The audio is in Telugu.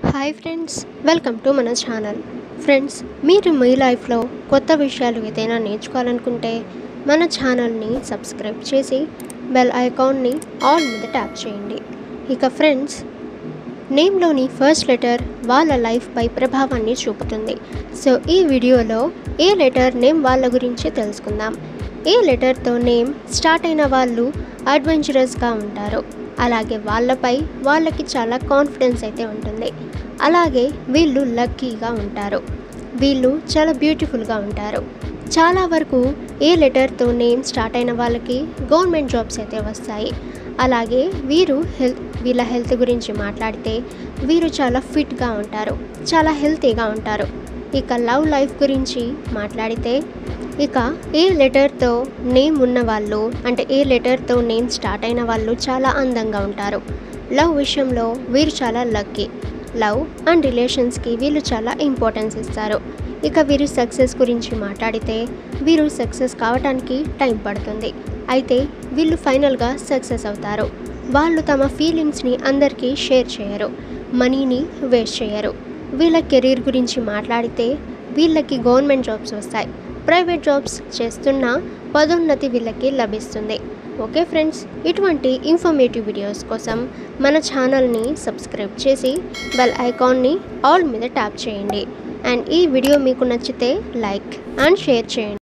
హాయ్ ఫ్రెండ్స్ వెల్కమ్ టు మన ఛానల్ ఫ్రెండ్స్ మీరు మీ లైఫ్లో కొత్త విషయాలు ఏదైనా నేర్చుకోవాలనుకుంటే మన ఛానల్ని సబ్స్క్రైబ్ చేసి బెల్ ఐకాన్ని ఆల్ మీద ట్యాప్ చేయండి ఇక ఫ్రెండ్స్ నేమ్లోని ఫస్ట్ లెటర్ వాళ్ళ లైఫ్పై ప్రభావాన్ని చూపుతుంది సో ఈ వీడియోలో ఏ లెటర్ నేమ్ వాళ్ళ గురించి తెలుసుకుందాం ఏ లెటర్తో నేమ్ స్టార్ట్ అయిన వాళ్ళు అడ్వెంచరస్గా ఉంటారు అలాగే వాళ్ళపై వాళ్ళకి చాలా కాన్ఫిడెన్స్ అయితే ఉంటుంది అలాగే వీళ్ళు లక్కీగా ఉంటారు వీళ్ళు చాలా బ్యూటిఫుల్గా ఉంటారు చాలా వరకు ఏ లెటర్తో నేమ్ స్టార్ట్ అయిన వాళ్ళకి గవర్నమెంట్ జాబ్స్ అయితే వస్తాయి అలాగే వీరు హెల్త్ వీళ్ళ హెల్త్ గురించి మాట్లాడితే వీరు చాలా ఫిట్గా ఉంటారు చాలా హెల్తీగా ఉంటారు ఇక లవ్ లైఫ్ గురించి మాట్లాడితే ఇక ఏ లెటర్తో నేమ్ ఉన్న వాళ్ళు అంటే ఏ లెటర్తో నేమ్ స్టార్ట్ అయిన వాళ్ళు చాలా అందంగా ఉంటారు లవ్ విషయంలో వీరు చాలా లక్కీ లవ్ అండ్ రిలేషన్స్కి వీళ్ళు చాలా ఇంపార్టెన్స్ ఇస్తారు ఇక వీరి సక్సెస్ గురించి మాట్లాడితే వీరు సక్సెస్ కావడానికి టైం పడుతుంది అయితే వీళ్ళు ఫైనల్గా సక్సెస్ అవుతారు వాళ్ళు తమ ఫీలింగ్స్ని అందరికీ షేర్ చేయరు మనీని వేస్ట్ చేయరు వీళ్ళ కెరీర్ గురించి మాట్లాడితే వీళ్ళకి గవర్నమెంట్ జాబ్స్ వస్తాయి ప్రైవేట్ జాబ్స్ చేస్తున్న పదోన్నతి వీళ్ళకి లభిస్తుంది ఓకే ఫ్రెండ్స్ ఇటువంటి ఇన్ఫర్మేటివ్ వీడియోస్ కోసం మన ఛానల్ని సబ్స్క్రైబ్ చేసి బెల్ ఐకాన్ని ఆల్ మీద ట్యాప్ చేయండి అండ్ ఈ వీడియో మీకు నచ్చితే లైక్ అండ్ షేర్ చేయండి